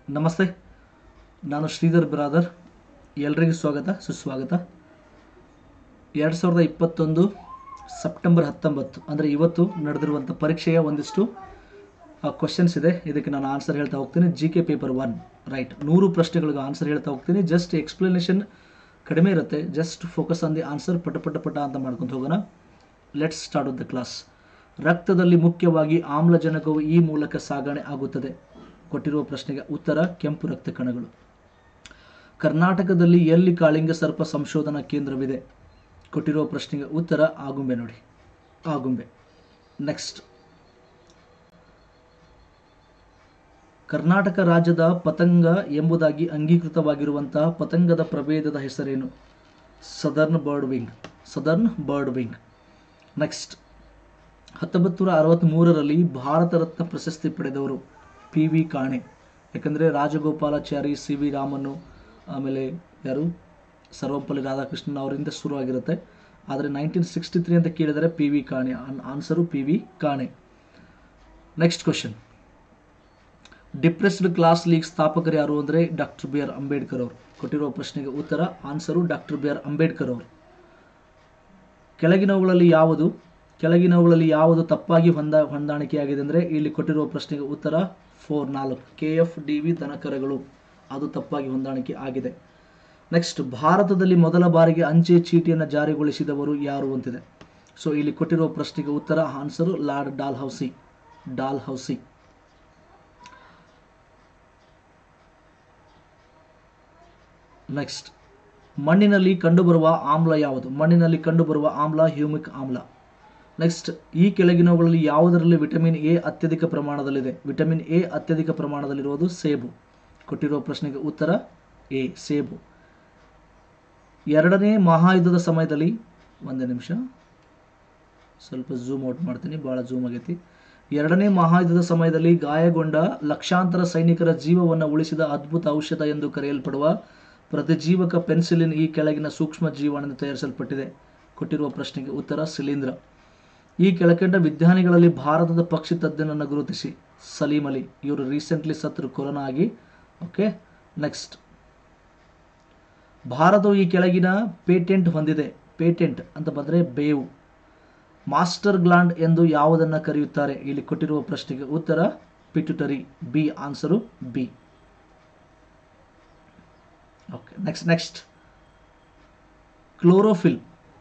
ನಮಸ್ತೆ ನಾನು ಶ್ರೀಧರ್ ಬ್ರಾದರ್ ಎಲ್ರಿಗೂ ಸ್ವಾಗತ ಸುಸ್ವಾಗತ ಎರಡು ಸಾವಿರದ ಇಪ್ಪತ್ತೊಂದು ಸೆಪ್ಟೆಂಬರ್ ಹತ್ತೊಂಬತ್ತು ಅಂದರೆ ಇವತ್ತು ನಡೆದಿರುವಂಥ ಪರೀಕ್ಷೆಯ ಒಂದಿಷ್ಟು ಕ್ವಶನ್ಸ್ ಇದೆ ಇದಕ್ಕೆ ನಾನು ಆನ್ಸರ್ ಹೇಳ್ತಾ ಹೋಗ್ತೀನಿ G K paper one right ನೂರು ಪ್ರಶ್ನೆಗಳಿಗೆ ಆನ್ಸರ್ ಹೇಳ್ತಾ ಹೋಗ್ತೀನಿ ಜಸ್ಟ್ ಎಕ್ಸ್ಪ್ಲನೇಷನ್ ಕಡಿಮೆ ಇರುತ್ತೆ just focus on the answer ಪಟ ಪಟ ಪಟ ಅಂತ ಮಾಡ್ಕೊಂಡು ಹೋಗೋಣ let's start with the class ರಕ್ತದಲ್ಲಿ ಮುಖ್ಯವಾಗಿ ಆಮ್ಲಜನಕವು ಈ ಮೂಲಕ ಸಾಗಣೆ ಆಗುತ್ತದೆ ಕೊಟ್ಟಿರುವ ಪ್ರಶ್ನೆಗೆ ಉತ್ತರ ಕೆಂಪು ರಕ್ತ ಕಣಗಳು ಕರ್ನಾಟಕದಲ್ಲಿ ಎಲ್ಲಿ ಕಾಳಿಂಗ ಸರ್ಪ ಸಂಶೋಧನಾ ಕೇಂದ್ರವಿದೆ ಕೊಟ್ಟಿರುವ ಪ್ರಶ್ನೆಗೆ ಉತ್ತರ ಆಗುಂಬೆ ನೋಡಿ ಆಗುಂಬೆ ನೆಕ್ಸ್ಟ್ ಕರ್ನಾಟಕ ರಾಜ್ಯದ ಪತಂಗ ಎಂಬುದಾಗಿ ಅಂಗೀಕೃತವಾಗಿರುವಂತಹ ಪತಂಗದ ಪ್ರಭೇದದ ಹೆಸರೇನು southern bird wing southern bird wing next ಹತ್ತೊಂಬತ್ತು ನೂರ ಅರವತ್ತ್ಮೂರರಲ್ಲಿ ಭಾರತ ರತ್ನ ಪ್ರಶಸ್ತಿ ಪಡೆದವರು ಪಿ ವಿ ಕಾಣೆ ಯಾಕಂದರೆ ರಾಜಗೋಪಾಲಾಚಾರಿ ಸಿ ವಿ ರಾಮನು ಆಮೇಲೆ ಯಾರು ಸರ್ವಪಲ್ಲಿ ರಾಧಾಕೃಷ್ಣನ್ ಅವರಿಂದ ಶುರುವಾಗಿರುತ್ತೆ ಆದರೆ ನೈನ್ಟೀನ್ ಸಿಕ್ಸ್ಟಿ ತ್ರೀ ಅಂತ ಕೇಳಿದರೆ P V Kane answer P V Kane next question depressed class league ಸ್ಥಾಪಕರು ಯಾರು ಅಂದರೆ ಡಾಕ್ಟರ್ ಬಿ ಆರ್ ಅಂಬೇಡ್ಕರ್ ಅವರು ಕೊಟ್ಟಿರುವ ಪ್ರಶ್ನೆಗೆ ಉತ್ತರ answer doctor B R Ambedkar ಅವರು ಕೆಳಗಿನವುಗಳಲ್ಲಿ ಯಾವುದು ಕೆಳಗಿನವುಗಳಲ್ಲಿ ಯಾವುದು ತಪ್ಪಾಗಿ ಹೊಂದ ಹೊಂದಾಣಿಕೆಯಾಗಿದೆ ಅಂದರೆ ಇಲ್ಲಿ ಕೊಟ್ಟಿರುವ ಪ್ರಶ್ನೆಗೆ ಉತ್ತರ ಫೋರ್ ನಾಲ್ಕು ಕೆ ಎಫ್ ಡಿ ವಿ ದನಕರಗಳು ಅದು ತಪ್ಪಾಗಿ ಹೊಂದಾಣಿಕೆ ಆಗಿದೆ ನೆಕ್ಸ್ಟ್ ಭಾರತದಲ್ಲಿ ಮೊದಲ ಬಾರಿಗೆ ಅಂಚೆ ಚೀಟಿಯನ್ನು ಜಾರಿಗೊಳಿಸಿದವರು ಯಾರು ಅಂತಿದೆ ಸೊ ಇಲ್ಲಿ ಕೊಟ್ಟಿರುವ ಪ್ರಶ್ನೆಗೆ ಉತ್ತರ answer Lord Dalhousie Dalhousie next ಮಣ್ಣಿನಲ್ಲಿ ಕಂಡುಬರುವ ಆಮ್ಲ ಯಾವುದು ಮಣ್ಣಿನಲ್ಲಿ ಕಂಡುಬರುವ ಆಮ್ಲ ಹ್ಯೂಮಿಕ್ ಆಮ್ಲ ನೆಕ್ಸ್ಟ್ ಈ ಕೆಳಗಿನವುಗಳಲ್ಲಿ ಯಾವುದರಲ್ಲಿ ವಿಟಮಿನ್ ಎ ಅತ್ಯಧಿಕ ಪ್ರಮಾಣದಲ್ಲಿದೆ ವಿಟಮಿನ್ ಎ ಅತ್ಯಧಿಕ ಪ್ರಮಾಣದಲ್ಲಿರುವುದು ಸೇಬು ಕೊಟ್ಟಿರುವ ಪ್ರಶ್ನೆಗೆ ಉತ್ತರ ಎ ಸೇಬು ಎರಡನೇ ಮಹಾಯುದ್ಧದ ಸಮಯದಲ್ಲಿ ಒಂದೇ ನಿಮಿಷ ಸ್ವಲ್ಪ ಝೂಮ್ ಔಟ್ ಮಾಡ್ತೀನಿ ಭಾಳ ಝೂಮ್ ಆಗೈತಿ ಎರಡನೇ ಮಹಾಯುದ್ಧದ ಸಮಯದಲ್ಲಿ ಗಾಯಗೊಂಡ ಲಕ್ಷಾಂತರ ಸೈನಿಕರ ಜೀವವನ್ನು ಉಳಿಸಿದ ಅದ್ಭುತ ಔಷಧ ಎಂದು ಕರೆಯಲ್ಪಡುವ ಪ್ರತಿಜೀವಕ ಪೆನ್ಸಿಲಿನ್ ಈ ಕೆಳಗಿನ ಸೂಕ್ಷ್ಮ ಜೀವಾಣುವಿಂದ ತಯಾರಿಸಲ್ಪಟ್ಟಿದೆ ಕೊಟ್ಟಿರುವ ಪ್ರಶ್ನೆಗೆ ಉತ್ತರ ಶಿಲೀಂಧ್ರ ಈ ಕೆಳಕಂಡ ವಿಜ್ಞಾನಿಗಳಲ್ಲಿ ಭಾರತದ ಪಕ್ಷಿ ತಜ್ಞನನ್ನು ಗುರುತಿಸಿ ಸಲೀಂ ಅಲಿ ಇವರು ರೀಸೆಂಟ್ಲಿ ಸತ್ರು ಕೊರೋನಾ ಆಗಿ ಓಕೆ ನೆಕ್ಸ್ಟ್ ಭಾರತವು ಈ ಕೆಳಗಿನ ಪೇಟೆಂಟ್ ಹೊಂದಿದೆ ಪೇಟೆಂಟ್ ಅಂತ ಬಂದರೆ ಬೇವು ಮಾಸ್ಟರ್ ಗ್ಲಾಂಡ್ ಎಂದು ಯಾವುದನ್ನು ಕರೆಯುತ್ತಾರೆ ಇಲ್ಲಿ ಕೊಟ್ಟಿರುವ ಪ್ರಶ್ನೆಗೆ ಉತ್ತರ pituitary B answer B okay next next chlorophyll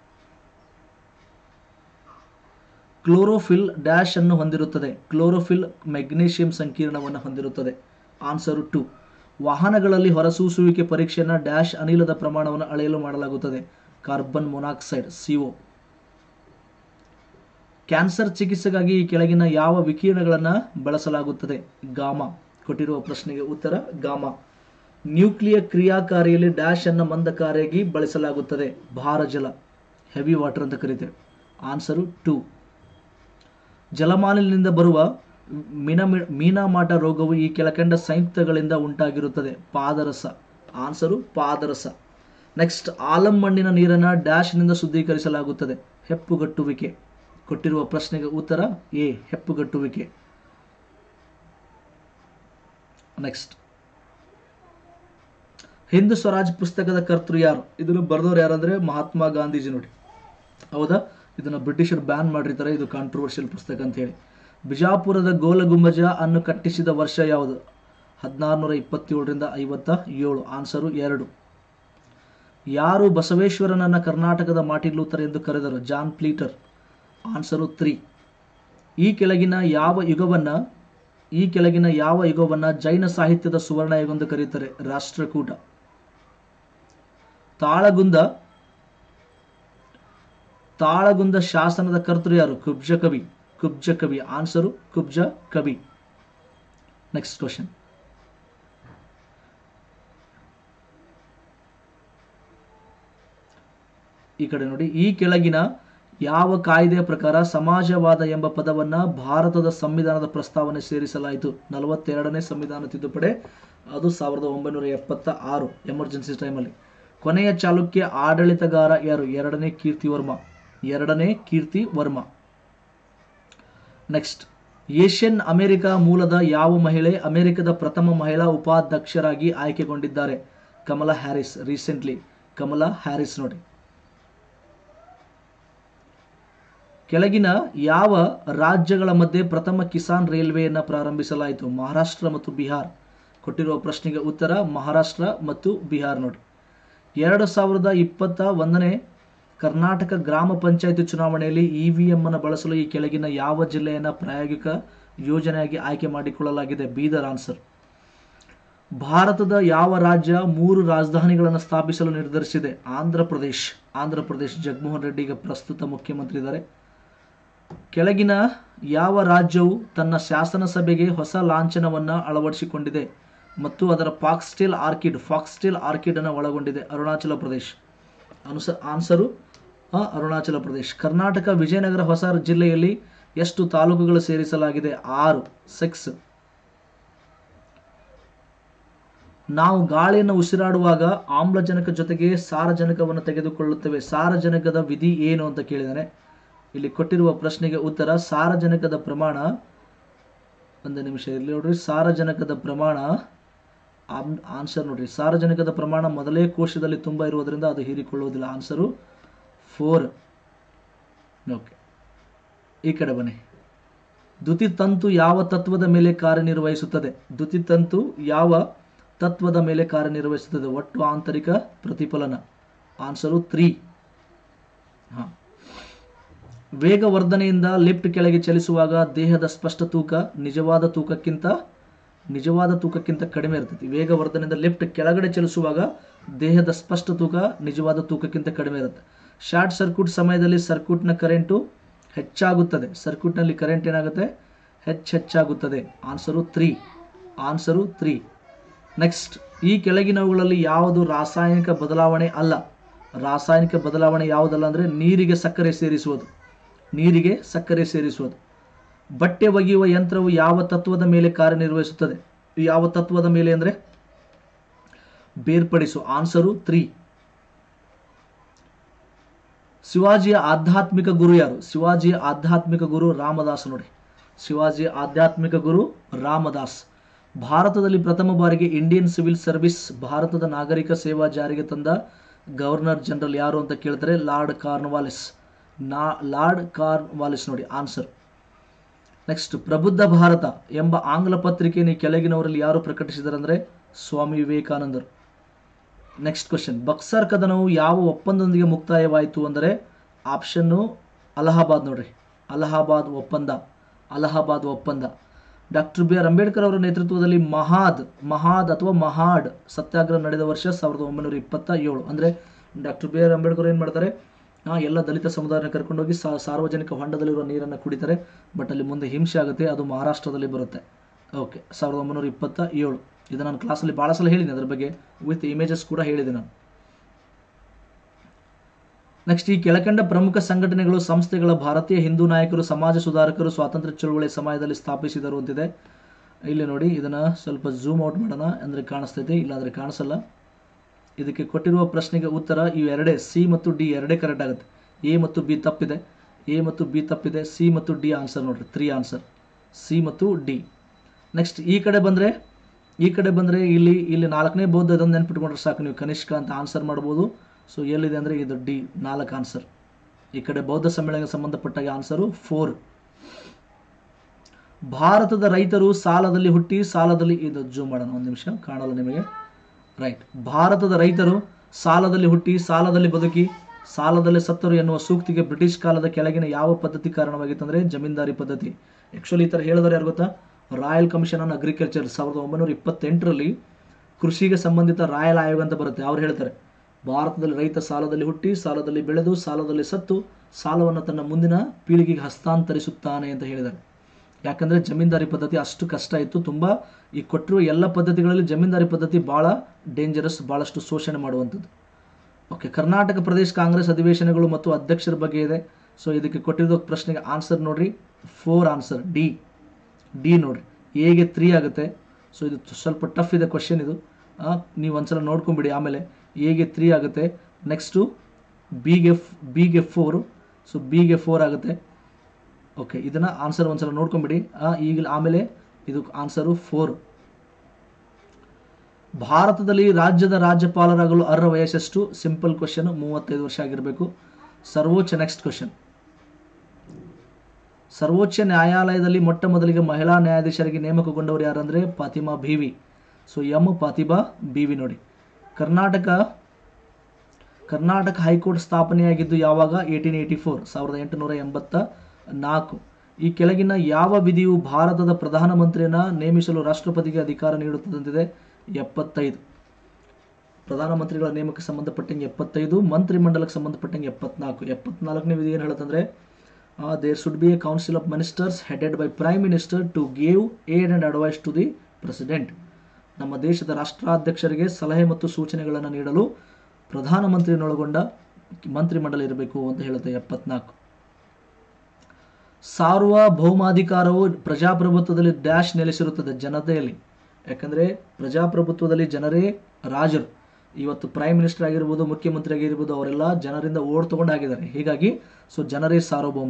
chlorophyll dash ಅನ್ನು ಹೊಂದಿರುತ್ತದೆ ಕ್ಲೋರೋಫಿಲ್ ಮೆಗ್ನೀಷಿಯಂ ಸಂಕೀರ್ಣವನ್ನು ಹೊಂದಿರುತ್ತದೆ ಆನ್ಸರು ಟು ವಾಹನಗಳಲ್ಲಿ ಹೊರಸೂಸುವಿಕೆ ಪರೀಕ್ಷೆಯನ್ನು ಡ್ಯಾಶ್ ಅನಿಲದ ಪ್ರಮಾಣವನ್ನು ಅಳೆಯಲು ಮಾಡಲಾಗುತ್ತದೆ ಕಾರ್ಬನ್ ಮೊನಾಕ್ಸೈಡ್ ಸಿಒ ಕ್ಯಾನ್ಸರ್ ಚಿಕಿತ್ಸೆಗಾಗಿ ಈ ಕೆಳಗಿನ ಯಾವ ವಿಕಿರಣಗಳನ್ನು ಬಳಸಲಾಗುತ್ತದೆ ಗಾಮ ಕೊಟ್ಟಿರುವ ಪ್ರಶ್ನೆಗೆ ಉತ್ತರ ಗಾಮ ನ್ಯೂಕ್ಲಿಯರ್ ಕ್ರಿಯಾಕಾರಿಯಲ್ಲಿ ಡ್ಯಾಶ್ ಅನ್ನು ಮಂದಕಾರಿಯಾಗಿ ಬಳಸಲಾಗುತ್ತದೆ ಭಾರಜಲ ಹೆವಿ ವಾಟರ್ ಅಂತ ಕರೀತೇವೆ ಆನ್ಸರು ಟು ಜಲಮಾಲಿನ್ಯದಿಂದ ಬರುವ ಮಿನಮಿ ಮೀನಾಮಾಟ ರೋಗವು ಈ ಕೆಳಕಂಡ ಸಂಯುಕ್ತಗಳಿಂದ ಉಂಟಾಗಿರುತ್ತದೆ ಪಾದರಸ ಆನ್ಸರು ಪಾದರಸ ನೆಕ್ಸ್ಟ್ ಆಲಂ ಮಣ್ಣಿನ ನೀರನ್ನು ಡ್ಯಾಶ್ನಿಂದ ಶುದ್ಧೀಕರಿಸಲಾಗುತ್ತದೆ ಹೆಪ್ಪುಗಟ್ಟುವಿಕೆ ಕೊಟ್ಟಿರುವ ಪ್ರಶ್ನೆಗೆ ಉತ್ತರ ಎ ಹೆಪ್ಪುಗಟ್ಟುವಿಕೆ ನೆಕ್ಸ್ಟ್ ಹಿಂದೂ ಸ್ವರಾಜ್ ಪುಸ್ತಕದ ಕರ್ತೃ ಯಾರು ಇದನ್ನು ಬರೆದವ್ರು ಯಾರಂದ್ರೆ ಮಹಾತ್ಮ ಗಾಂಧೀಜಿ ನೋಡಿ ಹೌದಾ ಇದನ್ನು ಬ್ರಿಟಿಷರು ಬ್ಯಾನ್ ಮಾಡಿರ್ತಾರೆ ಇದು ಕಾಂಟ್ರವರ್ಷಿಯಲ್ ಪುಸ್ತಕ ಅಂತ ಹೇಳಿ ಬಿಜಾಪುರದ ಗೋಲ ಗುಂಬಜ ಅನ್ನು ಕಟ್ಟಿಸಿದ ವರ್ಷ ಯಾವುದು ಹದಿನಾರುನೂರ ಇಪ್ಪತ್ತೇಳರಿಂದ ಐವತ್ತ ಏಳು ಆನ್ಸರು ಎರಡು ಯಾರು ಬಸವೇಶ್ವರನನ್ನ ಕರ್ನಾಟಕದ ಮಾರ್ಟಿನ್ ಲೂಥರ್ ಎಂದು ಕರೆದರು ಜಾನ್ ಪ್ಲೀಟರ್ ಆನ್ಸರು ತ್ರೀ ಈ ಕೆಳಗಿನ ಯಾವ ಯುಗವನ್ನ ಈ ಕೆಳಗಿನ ಯಾವ ಯುಗವನ್ನ ಜೈನ ಸಾಹಿತ್ಯದ ಸುವರ್ಣ ಯುಗ ಎಂದು ಕರೆಯುತ್ತಾರೆ ರಾಷ್ಟ್ರಕೂಟ ತಾಳಗುಂದ ತಾಳಗುಂದ ಶಾಸನದ ಕರ್ತೃ ಯಾರು ಕುಬ್ಜ ಕವಿ ಕುಬ್ಜ ಕವಿ ಆನ್ಸರು ಕುಬ್ಜ ಕವಿ ನೆಕ್ಸ್ಟ್ ಕ್ವಶನ್ ಈ ಕಡೆ ನೋಡಿ ಈ ಕೆಳಗಿನ ಯಾವ ಕಾಯ್ದೆಯ ಪ್ರಕಾರ ಸಮಾಜವಾದ ಎಂಬ ಪದವನ್ನು ಭಾರತದ ಸಂವಿಧಾನದ ಪ್ರಸ್ತಾವನೆ ಸೇರಿಸಲಾಯಿತು ನಲವತ್ತೆರಡನೇ ಸಂವಿಧಾನ ತಿದ್ದುಪಡಿ ಅದು ಸಾವಿರದ ಒಂಬೈನೂರ ಎಪ್ಪತ್ತ ಆರು ಎಮರ್ಜೆನ್ಸಿ ಟೈಮಲ್ಲಿ ಕೊನೆಯ ಚಾಲುಕ್ಯ ಆಡಳಿತಗಾರ ಯಾರು ಎರಡನೇ ಕೀರ್ತಿ ವರ್ಮ ಎರಡನೇ Kirti Varma next Asian America ಮೂಲದ ಯಾವ ಮಹಿಳೆ ಅಮೆರಿಕದ ಪ್ರಥಮ ಮಹಿಳಾ ಉಪಾಧ್ಯಕ್ಷರಾಗಿ ಆಯ್ಕೆಗೊಂಡಿದ್ದಾರೆ Kamala Harris recently Kamala Harris ನೋಡಿ ಕೆಳಗಿನ ಯಾವ ರಾಜ್ಯಗಳ ಮಧ್ಯೆ ಪ್ರಥಮ ಕಿಸಾನ್ ರೈಲ್ವೆಯನ್ನು ಪ್ರಾರಂಭಿಸಲಾಯಿತು ಮಹಾರಾಷ್ಟ್ರ ಮತ್ತು ಬಿಹಾರ್ ಕೊಟ್ಟಿರುವ ಪ್ರಶ್ನೆಗೆ ಉತ್ತರ ಮಹಾರಾಷ್ಟ್ರ ಮತ್ತು ಬಿಹಾರ್ ನೋಡಿ ಎರಡು ಸಾವಿರದ ಇಪ್ಪತ್ತ ಒಂದನೇ ಕರ್ನಾಟಕ ಗ್ರಾಮ ಪಂಚಾಯತಿ ಚುನಾವಣೆಯಲ್ಲಿ ಇ ವಿ ಎಂ ಅನ್ನು ಬಳಸಲು ಈ ಕೆಳಗಿನ ಯಾವ ಜಿಲ್ಲೆಯನ್ನು ಪ್ರಾಯೋಗಿಕ ಯೋಜನೆಯಾಗಿ ಆಯ್ಕೆ ಮಾಡಿಕೊಳ್ಳಲಾಗಿದೆ ಬೀದರ್ ಆನ್ಸರ್ ಭಾರತದ ಯಾವ ರಾಜ್ಯ ಮೂರು ರಾಜಧಾನಿಗಳನ್ನು ಸ್ಥಾಪಿಸಲು ನಿರ್ಧರಿಸಿದೆ ಆಂಧ್ರ ಪ್ರದೇಶ್ ಆಂಧ್ರ ಪ್ರದೇಶ್ ಜಗನ್ಮೋಹನ್ ರೆಡ್ಡಿ ಈಗ ಪ್ರಸ್ತುತ ಮುಖ್ಯಮಂತ್ರಿ ಇದ್ದಾರೆ ಕೆಳಗಿನ ಯಾವ ರಾಜ್ಯವು ತನ್ನ ಶಾಸನ ಸಭೆಗೆ ಹೊಸ ಲಾಂಛನವನ್ನು ಅಳವಡಿಸಿಕೊಂಡಿದೆ ಮತ್ತು ಅದರ ಫಾಕ್ಸ್ಟೇಲ್ ಆರ್ಕಿಡ್ ಫಾಕ್ಸ್ಟೇಲ್ ಆರ್ಕಿಡ್ ಅನ್ನು ಒಳಗೊಂಡಿದೆ ಅರುಣಾಚಲ ಪ್ರದೇಶ್ ಅನುಸ ಆನ್ಸರು ಆ, ಅರುಣಾಚಲ ಪ್ರದೇಶ್ ಕರ್ನಾಟಕ ವಿಜಯನಗರ ಹೊಸ ಜಿಲ್ಲೆಯಲ್ಲಿ ಎಷ್ಟು ತಾಲೂಕುಗಳು ಸೇರಿಸಲಾಗಿದೆ ಆರು ಸಿಕ್ಸ್ ನಾವು ಗಾಳಿಯನ್ನು ಉಸಿರಾಡುವಾಗ ಆಮ್ಲಜನಕ ಜೊತೆಗೆ ಸಾರಜನಕವನ್ನು ತೆಗೆದುಕೊಳ್ಳುತ್ತೇವೆ ಸಾರಜನಕದ ವಿಧಿ ಏನು ಅಂತ ಕೇಳಿದಾನೆ ಇಲ್ಲಿ ಕೊಟ್ಟಿರುವ ಪ್ರಶ್ನೆಗೆ ಉತ್ತರ ಸಾರಜನಕದ ಪ್ರಮಾಣ ಒಂದು ನಿಮಿಷ ಇಲ್ಲಿ ನೋಡ್ರಿ ಸಾರಜನಕದ ಪ್ರಮಾಣ ಆಮ್- ಆನ್ಸರ್ ನೋಡ್ರಿ ಸಾರಜನಕದ ಪ್ರಮಾಣ ಮೊದಲೇ ಕೋಶದಲ್ಲಿ ತುಂಬ ಇರುವುದರಿಂದ ಅದು ಹೀರಿಕೊಳ್ಳುವುದಿಲ್ಲ ಆನ್ಸರು ಫೋರ್ ಓಕೆ ಈ ಕಡೆ ಬನ್ನಿ ದ್ಯುತಿತಂತು ಯಾವ ತತ್ವದ ಮೇಲೆ ಕಾರ್ಯನಿರ್ವಹಿಸುತ್ತದೆ ದ್ಯುತಿತಂತು ಯಾವ ತತ್ವದ ಮೇಲೆ ಕಾರ್ಯನಿರ್ವಹಿಸುತ್ತದೆ ಒಟ್ಟು ಆಂತರಿಕ ಪ್ರತಿಫಲನ ಆನ್ಸರು ತ್ರೀ ಹಾಂ ವೇಗವರ್ಧನೆಯಿಂದ ಲಿಫ್ಟ್ ಕೆಳಗೆ ಚಲಿಸುವಾಗ ದೇಹದ ಸ್ಪಷ್ಟ ತೂಕ ನಿಜವಾದ ತೂಕಕ್ಕಿಂತ ನಿಜವಾದ ತೂಕಕ್ಕಿಂತ ಕಡಿಮೆ ಇರ್ತೈತಿ ವೇಗವರ್ಧನೆಯಿಂದ ಲಿಫ್ಟ್ ಕೆಳಗಡೆ ಚಲಿಸುವಾಗ ದೇಹದ ಸ್ಪಷ್ಟ ತೂಕ ನಿಜವಾದ ತೂಕಕ್ಕಿಂತ ಕಡಿಮೆ ಇರುತ್ತೆ ಶಾರ್ಟ್ ಸರ್ಕ್ಯೂಟ್ ಸಮಯದಲ್ಲಿ ಸರ್ಕ್ಯೂಟ್ನ ಕರೆಂಟು ಹೆಚ್ಚಾಗುತ್ತದೆ ಸರ್ಕ್ಯೂಟ್ನಲ್ಲಿ ಕರೆಂಟ್ ಏನಾಗುತ್ತೆ ಹೆಚ್ಚು ಹೆಚ್ಚಾಗುತ್ತದೆ answer three answer three next ಈ ಕೆಳಗಿನವುಗಳಲ್ಲಿ ಯಾವುದು ರಾಸಾಯನಿಕ ಬದಲಾವಣೆ ಅಲ್ಲ ರಾಸಾಯನಿಕ ಬದಲಾವಣೆ ಯಾವುದಲ್ಲ ಅಂದರೆ ನೀರಿಗೆ ಸಕ್ಕರೆ ಸೇರಿಸುವುದು ನೀರಿಗೆ ಸಕ್ಕರೆ ಸೇರಿಸುವುದು ಬಟ್ಟೆ ಒಗೆಯುವ ಯಂತ್ರವು ಯಾವ ತತ್ವದ ಮೇಲೆ ಕಾರ್ಯನಿರ್ವಹಿಸುತ್ತದೆ ಯಾವ ತತ್ವದ ಮೇಲೆ ಅಂದರೆ ಬೇರ್ಪಡಿಸು ಆನ್ಸರು ತ್ರೀ ಶಿವಾಜಿಯ ಆಧ್ಯಾತ್ಮಿಕ ಗುರು ಯಾರು ಶಿವಾಜಿಯ ಆಧ್ಯಾತ್ಮಿಕ ಗುರು ರಾಮದಾಸ್ ನೋಡಿ ಶಿವಾಜಿಯ ಆಧ್ಯಾತ್ಮಿಕ ಗುರು ರಾಮದಾಸ್ ಭಾರತದಲ್ಲಿ ಪ್ರಥಮ ಬಾರಿಗೆ ಇಂಡಿಯನ್ ಸಿವಿಲ್ ಸರ್ವಿಸ್ ಭಾರತದ ನಾಗರಿಕ ಸೇವಾ ಜಾರಿಗೆ ತಂದ ಗವರ್ನರ್ ಜನರಲ್ ಯಾರು ಅಂತ ಕೇಳ್ತಾರೆ ಲಾರ್ಡ್ ಕಾರ್ನ್ವಾಲಿಸ್ ನಾ ಲಾರ್ಡ್ ಕಾರ್ನ್ವಾಲಿಸ್ ನೋಡಿ ಆನ್ಸರ್ ನೆಕ್ಸ್ಟ್ ಪ್ರಬುದ್ಧ ಭಾರತ ಎಂಬ ಆಂಗ್ಲ ಪತ್ರಿಕೆಯನ್ನು ಈ ಕೆಳಗಿನವರಲ್ಲಿ ಯಾರು ಪ್ರಕಟಿಸಿದರಂದ್ರೆ ಸ್ವಾಮಿ ವಿವೇಕಾನಂದರು ನೆಕ್ಸ್ಟ್ ಕ್ವಶನ್ ಬಕ್ಸರ್ ಕದನವು ಯಾವ ಒಪ್ಪಂದದೊಂದಿಗೆ ಮುಕ್ತಾಯವಾಯಿತು ಅಂದರೆ ಆಪ್ಷನ್ನು ಅಲಹಾಬಾದ್ ನೋಡ್ರಿ ಅಲಹಾಬಾದ್ ಒಪ್ಪಂದ ಅಲಹಾಬಾದ್ ಒಪ್ಪಂದ ಡಾಕ್ಟರ್ ಬಿ ಆರ್ ಅಂಬೇಡ್ಕರ್ ಅವರ ನೇತೃತ್ವದಲ್ಲಿ ಮಹಾದ್ ಮಹಾದ್ ಅಥವಾ ಮಹಾಡ್ ಸತ್ಯಾಗ್ರಹ ನಡೆದ ವರ್ಷ ಸಾವಿರದ ಒಂಬೈನೂರ ಇಪ್ಪತ್ತ ಏಳು ಅಂದರೆ ಡಾಕ್ಟರ್ ಬಿ ಆರ್ ಅಂಬೇಡ್ಕರ್ ಏನು ಮಾಡ್ತಾರೆ ಆ, ಎಲ್ಲ ದಲಿತ ಸಮುದಾಯನ ಕರ್ಕೊಂಡೋಗಿ ಸಾ ಸಾರ್ವಜನಿಕ ಹೊಂಡದಲ್ಲಿರುವ ನೀರನ್ನು ಕುಡಿತಾರೆ ಬಟ್ ಅಲ್ಲಿ ಮುಂದೆ ಹಿಂಸೆ ಆಗುತ್ತೆ ಅದು ಮಹಾರಾಷ್ಟ್ರದಲ್ಲಿ ಬರುತ್ತೆ ಓಕೆ ಸಾವಿರದ ಒಂಬೈನೂರ ಇಪ್ಪತ್ತ ಏಳು ಇದು ನಾನು ಕ್ಲಾಸಲ್ಲಿ ಭಾಳ ಸಲ ಹೇಳಿದ್ದೀನಿ ಅದ್ರ ಬಗ್ಗೆ ವಿತ್ ಇಮೇಜಸ್ ಕೂಡ ಹೇಳಿದೆ ನಾನು ನೆಕ್ಸ್ಟ್ ಈ ಕೆಳಕಂಡ ಪ್ರಮುಖ ಸಂಘಟನೆಗಳು ಸಂಸ್ಥೆಗಳ ಭಾರತೀಯ ಹಿಂದೂ ನಾಯಕರು ಸಮಾಜ ಸುಧಾರಕರು ಸ್ವಾತಂತ್ರ್ಯ ಚಳುವಳಿ ಸಮಯದಲ್ಲಿ ಸ್ಥಾಪಿಸಿದರು ಅಂತಿದೆ ಇಲ್ಲಿ ನೋಡಿ ಇದನ್ನು ಸ್ವಲ್ಪ ಝೂಮ್ ಔಟ್ ಮಾಡೋಣ ಅಂದರೆ ಕಾಣಿಸ್ತೈತೆ ಇಲ್ಲಾಂದರೆ ಕಾಣಿಸಲ್ಲ ಇದಕ್ಕೆ ಕೊಟ್ಟಿರುವ ಪ್ರಶ್ನೆಗೆ ಉತ್ತರ ಇವೆರಡೇ ಸಿ ಮತ್ತು ಡಿ ಎರಡೇ ಕರೆಕ್ಟ್ ಆಗುತ್ತೆ ಎ ಮತ್ತು ಬಿ ತಪ್ಪಿದೆ ಎ ಮತ್ತು ಬಿ ತಪ್ಪಿದೆ ಸಿ ಮತ್ತು ಡಿ ಆನ್ಸರ್ ನೋಡ್ರಿ ತ್ರೀ ಆನ್ಸರ್ ಸಿ ಮತ್ತು ಡಿ ನೆಕ್ಸ್ಟ್ ಈ ಕಡೆ ಬಂದರೆ ಈ ಕಡೆ ಬಂದರೆ ಇಲ್ಲಿ ಇಲ್ಲಿ ನಾಲ್ಕನೇ ಬೌದ್ಧ ಅದನ್ನು ನೆನ್ಪಿಟ್ಕೊಂಡ್ರೆ ಸಾಕು ನೀವು ಕನಿಷ್ಕ ಅಂತ ಆನ್ಸರ್ ಮಾಡ್ಬೋದು ಸೊ ಎಲ್ಲಿದೆ ಅಂದರೆ ಇದು ಡಿ ನಾಲ್ಕು ಆನ್ಸರ್ ಈ ಕಡೆ ಬೌದ್ಧ ಸಮ್ಮೇಳನಕ್ಕೆ ಸಂಬಂಧಪಟ್ಟಾಗ ಆನ್ಸರು ಫೋರ್ ಭಾರತದ ರೈತರು ಸಾಲದಲ್ಲಿ ಹುಟ್ಟಿ ಸಾಲದಲ್ಲಿ ಇದು ಜೂಮ್ ಮಾಡೋಣ ಒಂದು ನಿಮಿಷ ಕಾಣಲ್ಲ ನಿಮಗೆ ರೈಟ್ ಭಾರತದ ರೈತರು ಸಾಲದಲ್ಲಿ ಹುಟ್ಟಿ ಸಾಲದಲ್ಲಿ ಬದುಕಿ ಸಾಲದಲ್ಲಿ ಸತ್ತರು ಎನ್ನುವ ಸೂಕ್ತಿಗೆ ಬ್ರಿಟಿಷ್ ಕಾಲದ ಕೆಳಗಿನ ಯಾವ ಪದ್ಧತಿ ಕಾರಣವಾಗಿತ್ತು ಅಂದರೆ ಜಮೀನ್ದಾರಿ ಪದ್ಧತಿ ಆ್ಯಕ್ಚುಲಿ ಈ ಥರ ಹೇಳಿದ್ರೆ ಯಾರು ಗೊತ್ತಾ ರಾಯಲ್ ಕಮಿಷನ್ ಆನ್ ಅಗ್ರಿಕಲ್ಚರ್ ಸಾವಿರದ ಒಂಬೈನೂರ ಇಪ್ಪತ್ತೆಂಟರಲ್ಲಿ ಕೃಷಿಗೆ ಸಂಬಂಧಿತ ರಾಯಲ್ ಆಯೋಗ ಅಂತ ಬರುತ್ತೆ ಅವ್ರು ಹೇಳ್ತಾರೆ ಭಾರತದಲ್ಲಿ ರೈತ ಸಾಲದಲ್ಲಿ ಹುಟ್ಟಿ ಸಾಲದಲ್ಲಿ ಬೆಳೆದು ಸಾಲದಲ್ಲಿ ಸತ್ತು ಸಾಲವನ್ನು ತನ್ನ ಮುಂದಿನ ಪೀಳಿಗೆಗೆ ಹಸ್ತಾಂತರಿಸುತ್ತಾನೆ ಅಂತ ಹೇಳಿದ್ದಾರೆ ಯಾಕಂದರೆ ಜಮೀನ್ದಾರಿ ಪದ್ಧತಿ ಅಷ್ಟು ಕಷ್ಟ ಇತ್ತು ತುಂಬ ಈ ಕೊಟ್ಟಿರುವ ಎಲ್ಲ ಪದ್ಧತಿಗಳಲ್ಲಿ ಜಮೀನ್ದಾರಿ ಪದ್ಧತಿ ಭಾಳ ಡೇಂಜರಸ್ ಭಾಳಷ್ಟು ಶೋಷಣೆ ಮಾಡುವಂಥದ್ದು ಓಕೆ ಕರ್ನಾಟಕ ಪ್ರದೇಶ ಕಾಂಗ್ರೆಸ್ ಅಧಿವೇಶನಗಳು ಮತ್ತು ಅಧ್ಯಕ್ಷರ ಬಗ್ಗೆ ಇದೆ ಸೊ ಇದಕ್ಕೆ ಕೊಟ್ಟಿರೋ ಪ್ರಶ್ನೆಗೆ ಆನ್ಸರ್ ನೋಡ್ರಿ ಫೋರ್ ಆನ್ಸರ್ ಡಿ ಡಿ ನೋಡ್ರಿ ಎಗೆ ತ್ರೀ ಆಗುತ್ತೆ ಸೊ ಇದು ಸ್ವಲ್ಪ ಟಫ್ ಇದೆ ಕ್ವಶನ್ ಇದು ಆ, ನೀವು ಒಂದ್ಸಲ ನೋಡ್ಕೊಂಬಿಡಿ ಆಮೇಲೆ ಎಗೆ ತ್ರೀ ಆಗುತ್ತೆ ನೆಕ್ಸ್ಟು ಬಿಗೆ ಬಿಗೆ ಫೋರು ಸೊ ಬಿಗೆ ಫೋರ್ ಆಗುತ್ತೆ ಓಕೆ ಇದನ್ನು ಆನ್ಸರ್ ಒಂದ್ಸಲ ನೋಡ್ಕೊಂಬಿಡಿ ಈಗ ಆಮೇಲೆ ಇದು ಆನ್ಸರು ಫೋರ್ ಭಾರತದಲ್ಲಿ ರಾಜ್ಯದ ರಾಜ್ಯಪಾಲರಾಗಲು ಅರ್ಹ ವಯಸ್ಸೆಷ್ಟು ಸಿಂಪಲ್ ಕ್ವಶನ್ ಮೂವತ್ತೈದು ವರ್ಷ ಆಗಿರಬೇಕು ಸರ್ವೋಚ್ಚ ನೆಕ್ಸ್ಟ್ ಕ್ವಶನ್ ಸರ್ವೋಚ್ಚ ನ್ಯಾಯಾಲಯದಲ್ಲಿ ಮೊಟ್ಟ ಮೊದಲಿಗೆ ಮಹಿಳಾ ನ್ಯಾಯಾಧೀಶರಿಗೆ ನೇಮಕಗೊಂಡವರು ಯಾರಂದ್ರೆ ಫಾತಿಮಾ ಬೀವಿ ಸೊ ಎಂ ಫಾತಿಮಾ ಬೀವಿ ನೋಡಿ ಕರ್ನಾಟಕ ಕರ್ನಾಟಕ ಹೈಕೋರ್ಟ್ ಸ್ಥಾಪನೆಯಾಗಿದ್ದು ಯಾವಾಗ ಏಯ್ಟೀನ್ ಏಯ್ಟಿ ಫೋರ್ ಸಾವಿರದ ಎಂಟುನೂರ ಎಂಬತ್ತ ನಾಲ್ಕು ಈ ಕೆಳಗಿನ ಯಾವ ವಿಧಿಯು ಭಾರತದ ಪ್ರಧಾನಮಂತ್ರಿಯನ್ನ ನೇಮಿಸಲು ರಾಷ್ಟ್ರಪತಿಗೆ ಅಧಿಕಾರ ನೀಡುತ್ತದಂತಿದೆ ಎಪ್ಪತ್ತೈದು ಪ್ರಧಾನಮಂತ್ರಿಗಳ ನೇಮಕ್ಕೆ ಸಂಬಂಧಪಟ್ಟಂಗೆ ಎಪ್ಪತ್ತೈದು ಮಂತ್ರಿಮಂಡಲಕ್ಕೆ ಸಂಬಂಧಪಟ್ಟಂಗೆ ಎಪ್ಪತ್ನಾಲ್ಕು ಎಪ್ಪತ್ನಾಲ್ಕನೇ ವಿಧಿ ಏನು ಹೇಳುತ್ತಂದ್ರೆ there should be a council of ministers headed by prime minister to gave aid and advise to the president ನಮ್ಮ ದೇಶದ ರಾಷ್ಟ್ರಾಧ್ಯಕ್ಷರಿಗೆ ಸಲಹೆ ಮತ್ತು ಸೂಚನೆಗಳನ್ನು ನೀಡಲು ಪ್ರಧಾನಮಂತ್ರಿಯನ್ನೊಳಗೊಂಡ ಮಂತ್ರಿಮಂಡಲ ಇರಬೇಕು ಅಂತ ಹೇಳುತ್ತೆ ಎಪ್ಪತ್ನಾಲ್ಕು ಸಾರ್ವಭೌಮಾಧಿಕಾರವು ಪ್ರಜಾಪ್ರಭುತ್ವದಲ್ಲಿ ಡ್ಯಾಶ್ ನೆಲೆಸಿರುತ್ತದೆ ಜನತೆಯಲ್ಲಿ ಯಾಕಂದರೆ ಪ್ರಜಾಪ್ರಭುತ್ವದಲ್ಲಿ ಜನರೇ ರಾಜರು ಇವತ್ತು ಪ್ರೈಮ್ ಮಿನಿಸ್ಟರ್ ಆಗಿರ್ಬೋದು ಮುಖ್ಯಮಂತ್ರಿ ಆಗಿರ್ಬೋದು ಅವರೆಲ್ಲ ಜನರಿಂದ ಓಡ್ ತಗೊಂಡು ಆಗಿದ್ದಾರೆ ಹೀಗಾಗಿ ಸೊ ಜನರೇ ಸಾರ್ವಭೌಮ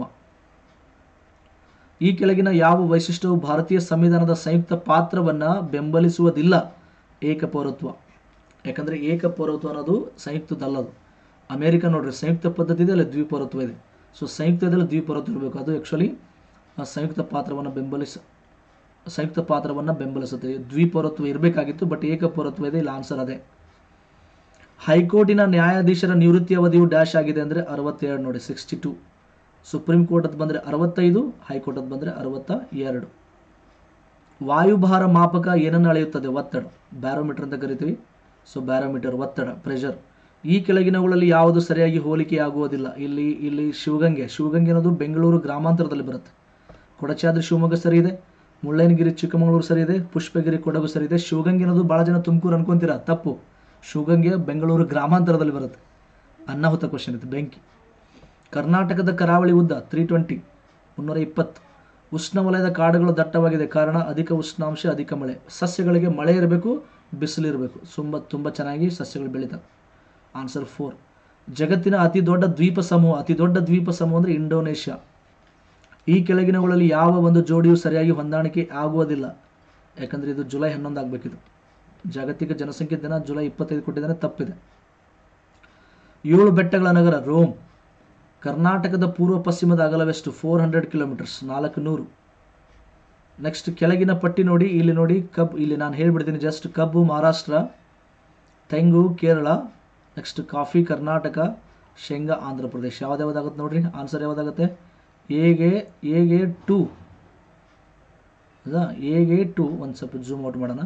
ಈ ಕೆಳಗಿನ ಯಾವ ವೈಶಿಷ್ಟ್ಯವು ಭಾರತೀಯ ಸಂವಿಧಾನದ ಸಂಯುಕ್ತ ಪಾತ್ರವನ್ನ ಬೆಂಬಲಿಸುವುದಿಲ್ಲ ಏಕಪೌರತ್ವ ಯಾಕಂದ್ರೆ ಏಕಪೌರತ್ವ ಅನ್ನೋದು ಸಂಯುಕ್ತದಲ್ಲದು ಅಮೇರಿಕ ನೋಡ್ರಿ ಸಂಯುಕ್ತ ಪದ್ಧತಿ ಇದೆ ಅಲ್ಲಿ ದ್ವಿಪೌರತ್ವ ಇದೆ ಸೊ ಸಂಯುಕ್ತದಲ್ಲಿ ದ್ವಿಪೌರತ್ವ ಇರಬೇಕು ಅದು ಆ್ಯಕ್ಚುಲಿ ಸಂಯುಕ್ತ ಪಾತ್ರವನ್ನು ಬೆಂಬಲಿಸ ಸಂಯುಕ್ತ ಪಾತ್ರವನ್ನು ಬೆಂಬಲಿಸುತ್ತೆ ದ್ವಿಪೌರತ್ವ ಇರಬೇಕಾಗಿತ್ತು ಬಟ್ ಏಕಪೌರತ್ವ ಇದೆ ಇಲ್ಲ ಆನ್ಸರ್ ಅದೇ ಹೈಕೋರ್ಟಿನ ನ್ಯಾಯಾಧೀಶರ ನಿವೃತ್ತಿ ಅವಧಿಯು ಡ್ಯಾಶ್ ಆಗಿದೆ ಅಂದರೆ ಅರವತ್ತೆರಡು ನೋಡಿ ಸಿಕ್ಸ್ಟಿ ಟು ಸುಪ್ರೀಂ ಕೋರ್ಟ್ ಅದು ಬಂದರೆ ಅರವತ್ತೈದು ಹೈಕೋರ್ಟ್ ಅದು ಬಂದರೆ ಅರವತ್ತ ಎರಡು ವಾಯುಭಾರ ಮಾಪಕ ಏನನ್ನು ಅಳೆಯುತ್ತದೆ ಒತ್ತಡ ಬ್ಯಾರೋಮೀಟರ್ ಅಂತ ಕರಿತೀವಿ ಸೊ ಬ್ಯಾರೋಮೀಟರ್ ಒತ್ತಡ ಪ್ರೆಷರ್ ಈ ಕೆಳಗಿನವುಗಳಲ್ಲಿ ಯಾವುದು ಸರಿಯಾಗಿ ಹೋಲಿಕೆಯಾಗುವುದಿಲ್ಲ ಇಲ್ಲಿ ಇಲ್ಲಿ ಶಿವಗಂಗೆ ಶಿವಗಂಗೆ ಅನ್ನೋದು ಬೆಂಗಳೂರು ಗ್ರಾಮಾಂತರದಲ್ಲಿ ಬರುತ್ತೆ ಕೊಡಚಾದ್ರಿ ಶಿವಮೊಗ್ಗ ಸರಿ ಇದೆ ಮುಳ್ಳಯ್ಯನಗಿರಿ ಚಿಕ್ಕಮಗಳೂರು ಸರಿ ಇದೆ ಪುಷ್ಪಗಿರಿ ಕೊಡಗು ಸರಿ ಇದೆ ಶಿವಗಂಗೆ ಅನ್ನೋದು ಭಾಳ ಜನ ತುಮಕೂರು ಅನ್ಕೊಂತೀರಾ ತಪ್ಪು ಶಿವಗಂಗೆ ಬೆಂಗಳೂರು ಗ್ರಾಮಾಂತರದಲ್ಲಿ ಬರುತ್ತೆ ಅನ್ನಾಹುತ ಕ್ವಶನ್ ಇದು ಬೆಂಕಿ ಕರ್ನಾಟಕದ ಕರಾವಳಿ ಉದ್ದ ತ್ರೀ ಟ್ವೆಂಟಿ ಮುನ್ನೂರ ಇಪ್ಪತ್ತು ಉಷ್ಣವಲಯದ ಕಾಡುಗಳು ದಟ್ಟವಾಗಿದೆ ಕಾರಣ ಅಧಿಕ ಉಷ್ಣಾಂಶ ಅಧಿಕ ಮಳೆ ಸಸ್ಯಗಳಿಗೆ ಮಳೆ ಇರಬೇಕು ಬಿಸಿಲು ಇರಬೇಕು ತುಂಬ ತುಂಬ ಚೆನ್ನಾಗಿ ಸಸ್ಯಗಳು ಬೆಳೀತವೆ ಆನ್ಸರ್ ಫೋರ್ ಜಗತ್ತಿನ ಅತಿ ದೊಡ್ಡ ದ್ವೀಪ ಸಮೂಹ ಅತಿ ದೊಡ್ಡ ದ್ವೀಪ ಸಮೂಹ ಅಂದರೆ ಇಂಡೋನೇಷ್ಯಾ ಈ ಕೆಳಗಿನವುಗಳಲ್ಲಿ ಯಾವ ಒಂದು ಜೋಡಿಯು ಸರಿಯಾಗಿ ಹೊಂದಾಣಿಕೆ ಆಗುವುದಿಲ್ಲ ಯಾಕಂದರೆ ಇದು ಜುಲೈ ಹನ್ನೊಂದು ಆಗಬೇಕಿದು ಜಾಗತಿಕ ಜನಸಂಖ್ಯೆ ದಿನ ಜುಲೈ ಇಪ್ಪತ್ತೈದು ಕೊಟ್ಟಿದ್ದಾನೆ ತಪ್ಪಿದೆ ಏಳು ಬೆಟ್ಟಗಳ ನಗರ ರೋಮ್ ಕರ್ನಾಟಕದ ಪೂರ್ವ ಪಶ್ಚಿಮದ ಅಗಲವೆಷ್ಟು ಫೋರ್ ಹಂಡ್ರೆಡ್ ಕಿಲೋಮೀಟರ್ಸ್ ನಾಲ್ಕು ನೂರು ನೆಕ್ಸ್ಟ್ ಕೆಳಗಿನ ಪಟ್ಟಿ ನೋಡಿ ಇಲ್ಲಿ ನೋಡಿ ಕಬ್ಬು ಇಲ್ಲಿ ನಾನು ಹೇಳ್ಬಿಡ್ತೀನಿ ಜಸ್ಟ್ ಕಬ್ಬು ಮಹಾರಾಷ್ಟ್ರ ತೆಂಗು ಕೇರಳ ನೆಕ್ಸ್ಟ್ ಕಾಫಿ ಕರ್ನಾಟಕ ಶೇಂಗಾ ಆಂಧ್ರ ಪ್ರದೇಶ ಯಾವ್ದು ಯಾವ್ದಾಗುತ್ತೆ ನೋಡ್ರಿ ಆನ್ಸರ್ ಯಾವ್ದಾಗುತ್ತೆ ಎಗೆ ಎಗೆ ಟು ಹೌದಾ ಎಗೆ ಟು ಒಂದು ಸ್ವಲ್ಪ ಜೂಮ್ ಔಟ್ ಮಾಡೋಣ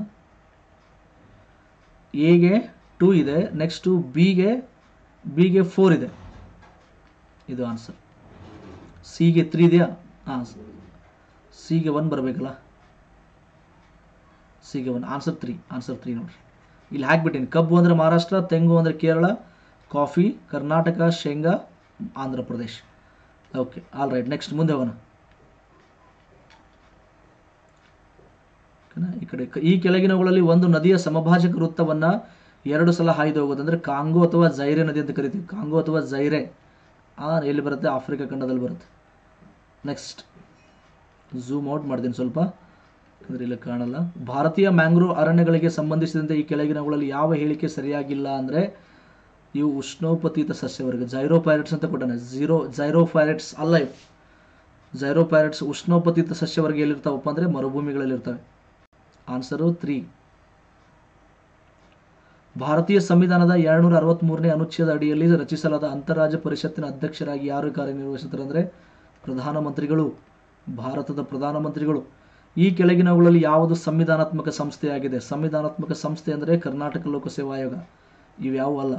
ಎಗೆ ಟೂ ಇದೆ ನೆಕ್ಸ್ಟು ಬಿಗೆ ಬಿಗೆ ಫೋರ್ ಇದೆ ಇದು ಆನ್ಸರ್ ಸಿಗೆ ತ್ರೀ ಇದೆಯಾ ಹಾಂ ಸಿಗೆ ಒನ್ ಬರಬೇಕಲ್ಲ ಸಿಗೆ one answer three answer three ನೋಡ್ರಿ ಇಲ್ಲಿ ಹಾಕ್ಬಿಟ್ಟಿನಿ ಕಬ್ಬು ಅಂದರೆ ಮಹಾರಾಷ್ಟ್ರ ತೆಂಗು ಅಂದರೆ ಕೇರಳ ಕಾಫಿ ಕರ್ನಾಟಕ ಶೇಂಗಾ Andhra Pradesh okay all right next ಮುಂದೆ ಹೋಗೋಣ ಓಕೆನಾ? ಈ ಕಡೆ ಈ ಕೆಳಗಿನವುಗಳಲ್ಲಿ ಒಂದು ನದಿಯ ಸಮಭಾಜಕ ವೃತ್ತವನ್ನ ಎರಡು ಸಲ ಹಾಯ್ದು ಹೋಗೋದು ಅಂದರೆ ಕಾಂಗೋ ಅಥವಾ ಜೈರೆ ನದಿ ಅಂತ ಕರಿತೀವಿ ಕಾಂಗೋ ಅಥವಾ ಜೈರೆ ಆ ಎಲ್ಲಿ ಬರುತ್ತೆ ಆಫ್ರಿಕಾ ಖಂಡದಲ್ಲಿ ಬರುತ್ತೆ ನೆಕ್ಸ್ಟ್ ಝೂಮ್ ಔಟ್ ಮಾಡ್ತೀನಿ ಸ್ವಲ್ಪ ಯಾಕಂದ್ರೆ ಇಲ್ಲಿ ಕಾಣಲ್ಲ ಭಾರತೀಯ ಮ್ಯಾಂಗ್ರೋವ್ ಅರಣ್ಯಗಳಿಗೆ ಸಂಬಂಧಿಸಿದಂತೆ ಈ ಕೆಳಗಿನವುಗಳಲ್ಲಿ ಯಾವ ಹೇಳಿಕೆ ಸರಿಯಾಗಿಲ್ಲ ಅಂದರೆ ಇವು ಉಷ್ಣೋಪತೀತ ಸಸ್ಯವರ್ಗ ಜೈರೋಪೈರಟ್ಸ್ ಅಂತ ಕೊಟ್ಟಾನೆ ಝೀರೋ ಜೈರೋಪೈರಟ್ಸ್ ಅಲ್ಲ ಇವು ಜೈರೋಪೈರಟ್ಸ್ ಉಷ್ಣೋಪತೀತ ಸಸ್ಯವರ್ಗ ಎಲ್ಲಿರ್ತಾವಪ್ಪ ಅಂದರೆ ಮರುಭೂಮಿಗಳಲ್ಲಿ ಇರ್ತವೆ ಆನ್ಸರು ತ್ರೀ ಭಾರತೀಯ ಸಂವಿಧಾನದ ಎರಡ್ನೂರ ಅರವತ್ತ್ಮೂರನೇ ಅನುಚ್ಛೇದ ಅಡಿಯಲ್ಲಿ ರಚಿಸಲಾದ ಅಂತಾರಾಜ್ಯ ಪರಿಷತ್ತಿನ ಅಧ್ಯಕ್ಷರಾಗಿ ಯಾರು ಕಾರ್ಯನಿರ್ವಹಿಸುತ್ತಾರೆ ಅಂದರೆ ಪ್ರಧಾನಮಂತ್ರಿಗಳು ಭಾರತದ ಪ್ರಧಾನಮಂತ್ರಿಗಳು ಈ ಕೆಳಗಿನವುಗಳಲ್ಲಿ ಯಾವುದು ಸಂವಿಧಾನಾತ್ಮಕ ಸಂಸ್ಥೆಯಾಗಿದೆ ಸಂವಿಧಾನಾತ್ಮಕ ಸಂಸ್ಥೆ ಅಂದರೆ ಕರ್ನಾಟಕ ಲೋಕಸೇವಾ ಆಯೋಗ ಇವ್ಯಾವು ಅಲ್ಲ